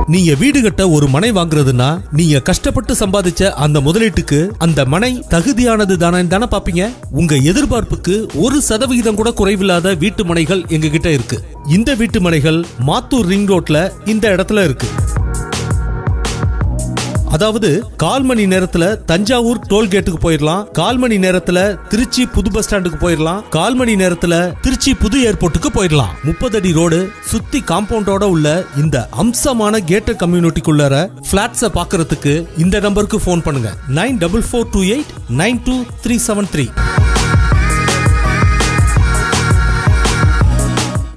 நீங்க வீடு கட்ட ஒரு மனை வாங்குறதுன்னா நீங்க கஷ்டப்பட்டு சம்பாதிச்ச அந்த முதலீட்டுக்கு அந்த மனை தகுதியானது தானே தானே பாப்பீங்க உங்க எதிர்பார்ப்புக்கு ஒரு சதவிகிதம் கூட குறைவில்லாத வீட்டு மனைகள் எங்க கிட்ட இருக்கு இந்த வீட்டு மனைகள் மாத்தூர் ரிங் ரோட்ல இந்த இடத்துல இருக்கு அதாவது கால் மணி நேரத்துல தஞ்சாவூர் டோல்கேட்டுக்கு போயிடலாம் கால் மணி நேரத்துல திருச்சி புது பஸ் ஸ்டாண்டுக்கு போயிடலாம் கால் மணி நேரத்துல திருச்சி புது ஏர்போர்ட்டுக்கு போயிடலாம் முப்பது அடி ரோடு சுத்தி காம்பவுண்டோட உள்ள இந்த அம்சமான கேட்டட் கம்யூனிட்டிக்குள்ளார பிளாட்ஸ பாக்குறதுக்கு இந்த நம்பருக்கு ஃபோன் பண்ணுங்க nine double four two eight nine two three seven three